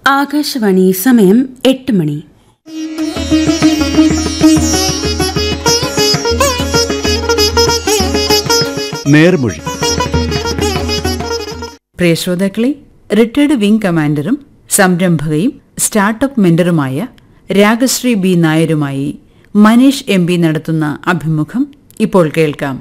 ആകാശവാണി സമയം എട്ട് മണി നേർമൊഴി പ്രിയ ശ്രോതാക്കളെ റിട്ടയർഡ് വിംഗ് കമാൻഡറും സംരംഭകയും സ്റ്റാർട്ടപ്പ് മെന്ററുമായ രാഗശ്രീ ബി നായരുമായി മനീഷ് എം പി നടത്തുന്ന അഭിമുഖം ഇപ്പോൾ കേൾക്കാം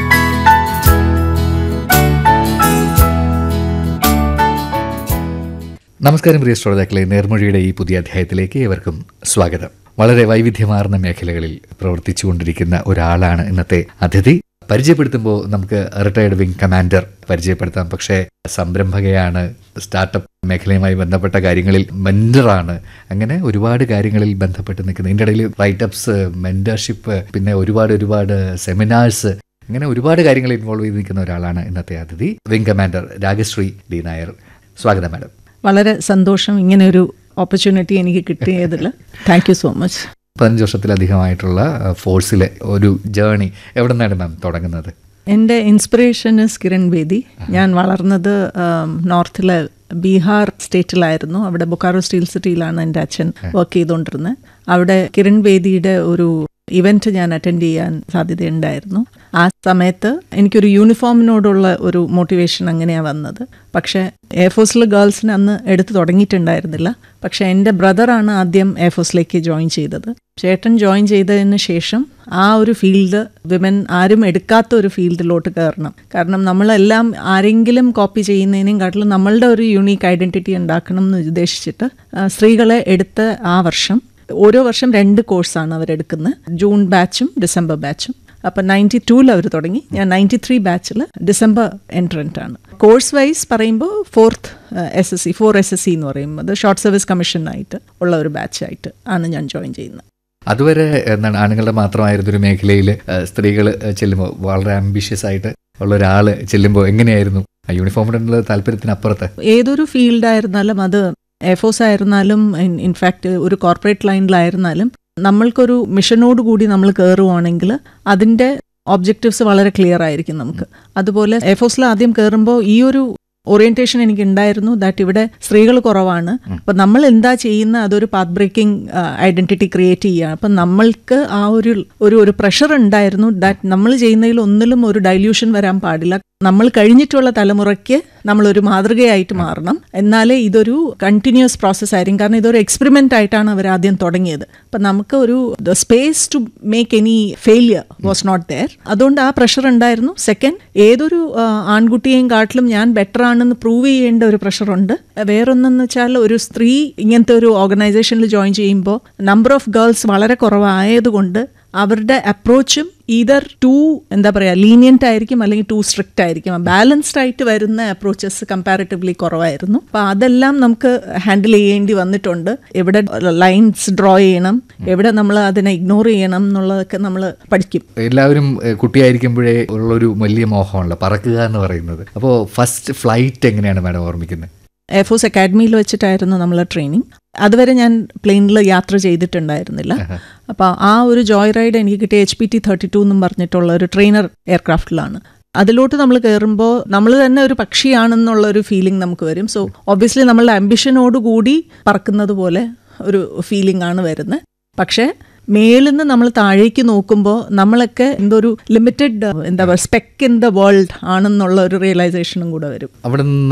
നമസ്കാരം പ്രിയ ശ്രോതാക്കളെ നേർമൊഴിയുടെ ഈ പുതിയ അധ്യായത്തിലേക്ക് ഏവർക്കും സ്വാഗതം വളരെ വൈവിധ്യമാർന്ന മേഖലകളിൽ പ്രവർത്തിച്ചുകൊണ്ടിരിക്കുന്ന ഒരാളാണ് ഇന്നത്തെ അതിഥി പരിചയപ്പെടുത്തുമ്പോൾ നമുക്ക് റിട്ടയർഡ് വിംഗ് കമാൻഡർ പരിചയപ്പെടുത്താം പക്ഷേ സംരംഭകയാണ് സ്റ്റാർട്ടപ്പ് മേഖലയുമായി ബന്ധപ്പെട്ട കാര്യങ്ങളിൽ മെന്ററാണ് അങ്ങനെ ഒരുപാട് കാര്യങ്ങളിൽ ബന്ധപ്പെട്ട് നിൽക്കുന്നത് ഇതിൻ്റെ ഇടയിൽ റൈറ്റപ്സ് മെന്റർഷിപ്പ് പിന്നെ ഒരുപാട് ഒരുപാട് സെമിനാഴ്സ് അങ്ങനെ ഒരുപാട് കാര്യങ്ങൾ ഇൻവോൾവ് ചെയ്ത് നിൽക്കുന്ന ഒരാളാണ് ഇന്നത്തെ അതിഥി wing commander Ragasree D Nair സ്വാഗതം മാഡം വളരെ സന്തോഷം ഇങ്ങനെ ഒരു ഓപ്പർച്യൂണിറ്റി എനിക്ക് കിട്ടിയതിൽ താങ്ക് യു സോ മച്ച് പതിനഞ്ച് വർഷത്തിലധികമായിട്ടുള്ള അഹ്, ഫോഴ്സിലെ ഒരു ജേണി എവിടെ നിന്നാണ് മാം തുടങ്ങുന്നത് എൻ്റെ ഇൻസ്പിറേഷൻ ഇസ് കിരൺ ബേദി ഞാൻ വളർന്നത് ആം, നോർത്തിലെ ബീഹാർ സ്റ്റേറ്റിലായിരുന്നു അവിടെ ബൊക്കാറോ സ്റ്റീൽ സിറ്റിയിലാണ് എൻ്റെ അച്ഛൻ വർക്ക് ചെയ്തുകൊണ്ടിരുന്നത് അവിടെ കിരൺ ബേദിയുടെ ഒരു ഇവന്റ് ഞാൻ അറ്റൻഡ് ചെയ്യാൻ സാധ്യതയുണ്ടായിരുന്നു ആ സമയത്ത് എനിക്കൊരു യൂണിഫോമിനോടുള്ള ഒരു മോട്ടിവേഷൻ അങ്ങനെയാണ് വന്നത് പക്ഷേ എയർഫോഴ്സിൽ ഗേൾസിന് അന്ന് എടുത്തു തുടങ്ങിയിട്ടുണ്ടായിരുന്നില്ല പക്ഷേ എൻ്റെ ബ്രദറാണ് ആദ്യം എയർഫോഴ്സിലേക്ക് ജോയിൻ ചെയ്തത് ചേട്ടൻ ജോയിൻ ചെയ്തതിന് ശേഷം ആ ഒരു ഫീൽഡ് വിമൻ ആരും എടുക്കാത്ത ഒരു ഫീൽഡിലോട്ട് കയറണം കാരണം നമ്മളെല്ലാം ആരെങ്കിലും കോപ്പി ചെയ്യുന്നതിനേയും കാട്ടിലും നമ്മളുടെ ഒരു യുണീക്ക് ഐഡൻറ്റിറ്റി ഉണ്ടാക്കണം എന്ന് ഉദ്ദേശിച്ചിട്ട് ആ, സ്ത്രീകളെ എടുത്ത ആ വർഷം ഓരോ വർഷം രണ്ട് കോഴ്സാണ് അവരെടുക്കുന്നത് ജൂൺ ബാച്ചും ഡിസംബർ ബാച്ചും അപ്പം നയൻറ്റി ടൂവിൽ അവർ തുടങ്ങി ഞാൻ നയൻറ്റി ത്രീ ബാച്ചിൽ ഡിസംബർ എൻട്രൻ്റ് ആണ് കോഴ്സ് വൈസ് പറയുമ്പോൾ fourth S S C four S S C എന്ന് പറയുമ്പോൾ ഷോർട്ട് സർവീസ് കമ്മീഷനായിട്ട് ഉള്ള ഒരു ബാച്ചായിട്ട് ആണ് ഞാൻ ജോയിൻ ചെയ്യുന്നത് അതുവരെ എന്താണ് ആണുങ്ങളുടെ മാത്രമായിരുന്ന ഒരു മേഖലയിൽ സ്ത്രീകൾ ചെല്ലുമ്പോൾ വളരെ ആംബിഷ്യസ് ആയിട്ട് ഉള്ള ഒരാൾ ചെല്ലുമ്പോൾ എങ്ങനെയായിരുന്നു ആ യൂണിഫോമിനുള്ള താല്പര്യത്തിനപ്പുറത്ത് ഏതൊരു ഫീൽഡായിരുന്നാലും അത് എയർഫോഴ്സ് ആയിരുന്നാലും ഇൻഫാക്റ്റ് ഒരു കോർപ്പറേറ്റ് ലൈനിലായിരുന്നാലും നമ്മൾക്കൊരു മിഷനോട് കൂടി നമ്മൾ കയറുവാണെങ്കിൽ അതിൻ്റെ ഒബ്ജക്റ്റീവ്സ് വളരെ ക്ലിയർ ആയിരിക്കും നമുക്ക് അതുപോലെ എയർഫോഴ്സിൽ ആദ്യം കയറുമ്പോൾ ഈ ഒരു ഓറിയന്റേഷൻ എനിക്ക് ഉണ്ടായിരുന്നു ദാറ്റ് ഇവിടെ സ്ത്രീകൾ കുറവാണ് അപ്പം നമ്മൾ എന്താ ചെയ്യുന്ന അതൊരു പാത്ത് ബ്രേക്കിംഗ് ഐഡന്റിറ്റി ക്രിയേറ്റ് ചെയ്യുക അപ്പം നമ്മൾക്ക് ആ ഒരു ഒരു ഒരു പ്രഷർ ഉണ്ടായിരുന്നു ദാറ്റ് നമ്മൾ ചെയ്യുന്നതിൽ ഒന്നിലും ഒരു ഡൈല്യൂഷൻ വരാൻ പാടില്ല നമ്മൾ കഴിഞ്ഞിട്ടുള്ള തലമുറയ്ക്ക് നമ്മളൊരു മാതൃകയായിട്ട് മാറണം എന്നാലേ ഇതൊരു കണ്ടിന്യൂസ് പ്രോസസ് ആയിരിക്കും കാരണം ഇതൊരു എക്സ്പെരിമെന്റ് ആയിട്ടാണ് അവർ ആദ്യം തുടങ്ങിയത് അപ്പം നമുക്ക് ഒരു space to make any failure was not there അതുകൊണ്ട് ആ പ്രഷർ ഉണ്ടായിരുന്നു സെക്കൻഡ് ഏതൊരു ആ, ആൺകുട്ടിയെയും കാട്ടിലും ഞാൻ ബെറ്റർ ആണെന്ന് പ്രൂവ് ചെയ്യേണ്ട ഒരു പ്രഷറുണ്ട് വേറൊന്നെന്ന് വെച്ചാൽ ഒരു സ്ത്രീ ഇങ്ങനത്തെ ഒരു ഓർഗനൈസേഷനിൽ ജോയിൻ ചെയ്യുമ്പോൾ നമ്പർ ഓഫ് ഗേൾസ് വളരെ കുറവായതുകൊണ്ട് അവരുടെ അപ്രോച്ചും ഈതർ ടു എന്താ പറയുക ലീനിയൻ്റ് ആയിരിക്കും അല്ലെങ്കിൽ ടു സ്ട്രിക്റ്റ് ആയിരിക്കും ബാലൻസ്ഡ് ആയിട്ട് വരുന്ന അപ്രോച്ചസ് കമ്പാരിറ്റീവ്ലി കുറവായിരുന്നു അപ്പോൾ അതെല്ലാം നമുക്ക് ഹാൻഡിൽ ചെയ്യേണ്ടി വന്നിട്ടുണ്ട് എവിടെ ലൈൻസ് ഡ്രോ ചെയ്യണം എവിടെ നമ്മൾ അതിനെ ഇഗ്നോർ ചെയ്യണം എന്നുള്ളതൊക്കെ നമ്മൾ പഠിക്കും എല്ലാവരും ഏഹ്, കുട്ടിയായിരിക്കുമ്പോഴേ ഉള്ളൊരു വലിയ മോഹമാണല്ലോ പറക്കുക എന്ന് പറയുന്നത് അപ്പോൾ ഫസ്റ്റ് ഫ്ലൈറ്റ് എങ്ങനെയാണ് മാഡം ഓർമ്മിക്കുന്നത് എയർഫോഴ്സ് അക്കാഡമിയിൽ വെച്ചിട്ടായിരുന്നു നമ്മളെ ട്രെയിനിങ് അതുവരെ ഞാൻ പ്ലെയിനിൽ യാത്ര ചെയ്തിട്ടുണ്ടായിരുന്നില്ല അപ്പോൾ ആ ഒരു ജോയ് റൈഡ് എനിക്ക് കിട്ടിയ H P T thirty two എന്നും പറഞ്ഞിട്ടുള്ള ഒരു ട്രെയിനർ എയർക്രാഫ്റ്റിലാണ് അതിലോട്ട് നമ്മൾ കയറുമ്പോൾ നമ്മൾ തന്നെ ഒരു പക്ഷിയാണെന്നുള്ള ഒരു ഫീലിംഗ് നമുക്ക് വരും സോ ഒബ്വിയസ്ലി നമ്മളുടെ അംബിഷനോട് കൂടി പറക്കുന്നത് പോലെ ഒരു ഫീലിംഗ് ആണ് വരുന്നത് പക്ഷേ മേളിൽ നിന്ന് നമ്മൾ താഴേക്ക് നോക്കുമ്പോൾ നമ്മളൊക്കെ എന്തോ ഒരു ലിമിറ്റഡ് എന്താ പറയുക സ്പെക്ക് ഇൻ ദ വേൾഡ് ആണെന്നുള്ള ഒരു റിയലൈസേഷനും കൂടെ വരും അവിടെ നിന്ന്